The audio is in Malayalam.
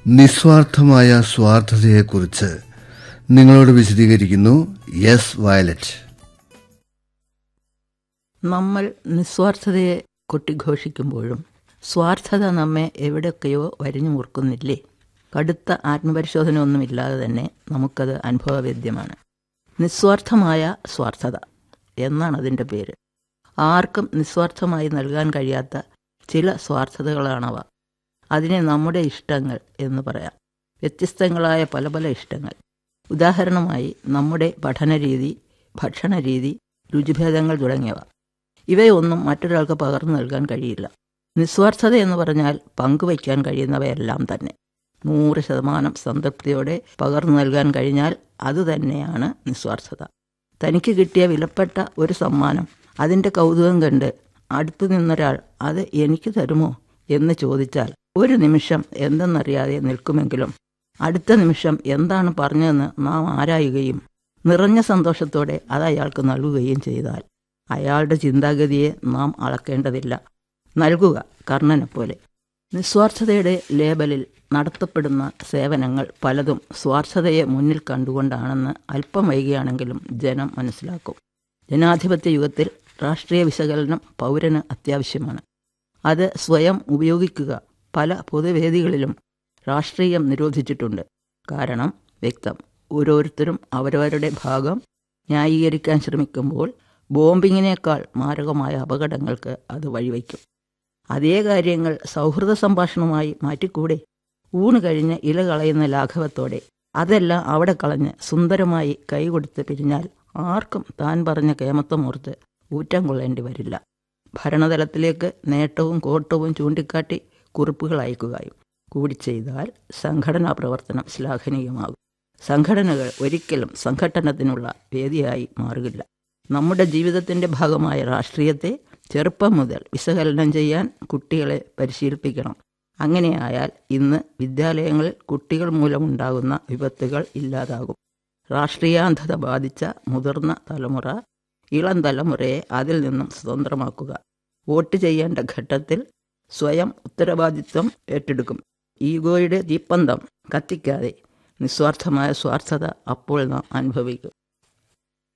നിസ്വാർത്ഥമായ സ്വാർത്ഥതയെക്കുറിച്ച് നിങ്ങളോട് വിശദീകരിക്കുന്നു യെസ് വയലറ്റ് നമ്മൾ നിസ്വാർത്ഥതയെ കൊട്ടിഘോഷിക്കുമ്പോഴും സ്വാർത്ഥത നമ്മെ എവിടെയൊക്കെയോ വരിഞ്ഞു മുറുക്കുന്നില്ലേ കടുത്ത ആത്മപരിശോധന ഒന്നുമില്ലാതെ തന്നെ നമുക്കത് അനുഭവവേദ്യമാണ് നിസ്വാർത്ഥമായ സ്വാർത്ഥത എന്നാണ് അതിൻ്റെ പേര് ആർക്കും നിസ്വാർത്ഥമായി നൽകാൻ കഴിയാത്ത ചില സ്വാർത്ഥതകളാണവ അതിനെ നമ്മുടെ ഇഷ്ടങ്ങൾ എന്ന് പറയാം വ്യത്യസ്തങ്ങളായ പല പല ഇഷ്ടങ്ങൾ ഉദാഹരണമായി നമ്മുടെ പഠനരീതി ഭക്ഷണരീതി രുചിഭേദങ്ങൾ തുടങ്ങിയവ ഇവയൊന്നും മറ്റൊരാൾക്ക് പകർന്നു നൽകാൻ കഴിയില്ല നിസ്വാർത്ഥത എന്ന് പറഞ്ഞാൽ പങ്കുവയ്ക്കാൻ കഴിയുന്നവയെല്ലാം തന്നെ നൂറ് ശതമാനം സംതൃപ്തിയോടെ പകർന്നു നൽകാൻ കഴിഞ്ഞാൽ അതുതന്നെയാണ് നിസ്വാർത്ഥത തനിക്ക് കിട്ടിയ വിലപ്പെട്ട ഒരു സമ്മാനം അതിൻ്റെ കൗതുകം കണ്ട് അടുത്തു നിന്നൊരാൾ അത് എനിക്ക് തരുമോ എന്ന് ചോദിച്ചാൽ ഒരു നിമിഷം എന്തെന്നറിയാതെ നിൽക്കുമെങ്കിലും അടുത്ത നിമിഷം എന്താണ് പറഞ്ഞതെന്ന് നാം ആരായുകയും നിറഞ്ഞ സന്തോഷത്തോടെ അത് അയാൾക്ക് നൽകുകയും ചെയ്താൽ അയാളുടെ ചിന്താഗതിയെ നാം അളക്കേണ്ടതില്ല നൽകുക കർണനെ പോലെ നിസ്വാർത്ഥതയുടെ ലേബലിൽ നടത്തപ്പെടുന്ന സേവനങ്ങൾ പലതും സ്വാർത്ഥതയെ മുന്നിൽ കണ്ടുകൊണ്ടാണെന്ന് അല്പം വൈകിയാണെങ്കിലും ജനം മനസ്സിലാക്കും ജനാധിപത്യ യുഗത്തിൽ രാഷ്ട്രീയ വിശകലനം പൗരന് അത്യാവശ്യമാണ് അത് സ്വയം ഉപയോഗിക്കുക പല പൊതുവേദികളിലും രാഷ്ട്രീയം നിരോധിച്ചിട്ടുണ്ട് കാരണം വ്യക്തം ഓരോരുത്തരും അവരവരുടെ ഭാഗം ന്യായീകരിക്കാൻ ശ്രമിക്കുമ്പോൾ ബോംബിങ്ങിനേക്കാൾ മാരകമായ അപകടങ്ങൾക്ക് അത് വഴിവെക്കും അതേ കാര്യങ്ങൾ സൗഹൃദ സംഭാഷണമായി മാറ്റിക്കൂടെ ഊണ് കഴിഞ്ഞ് ഇല കളയുന്ന ലാഘവത്തോടെ അതെല്ലാം അവിടെ കളഞ്ഞ് സുന്ദരമായി കൈകൊടുത്ത് പിരിഞ്ഞാൽ ആർക്കും താൻ പറഞ്ഞ കേമത്വമോർത്ത് ഊറ്റം കൊള്ളേണ്ടി വരില്ല ഭരണതലത്തിലേക്ക് നേട്ടവും കോട്ടവും ചൂണ്ടിക്കാട്ടി കുറിപ്പുകൾ അയക്കുകയും കൂടി ചെയ്താൽ സംഘടനാ പ്രവർത്തനം ശ്ലാഘനീയമാകും സംഘടനകൾ ഒരിക്കലും സംഘട്ടനത്തിനുള്ള വേദിയായി മാറുകയില്ല നമ്മുടെ ജീവിതത്തിന്റെ ഭാഗമായ രാഷ്ട്രീയത്തെ ചെറുപ്പം മുതൽ വിശകലനം ചെയ്യാൻ കുട്ടികളെ പരിശീലിപ്പിക്കണം അങ്ങനെയായാൽ ഇന്ന് വിദ്യാലയങ്ങളിൽ കുട്ടികൾ മൂലമുണ്ടാകുന്ന വിപത്തുകൾ ഇല്ലാതാകും രാഷ്ട്രീയാന്ധത ബാധിച്ച മുതിർന്ന തലമുറ ഇളം തലമുറയെ അതിൽ നിന്നും സ്വതന്ത്രമാക്കുക വോട്ട് ചെയ്യേണ്ട ഘട്ടത്തിൽ സ്വയം ഉത്തരവാദിത്വം ഏറ്റെടുക്കും ഈഗോയുടെ തീപ്പന്തം കത്തിക്കാതെ നിസ്വാർത്ഥമായ സ്വാർത്ഥത അപ്പോൾ നാം അനുഭവിക്കും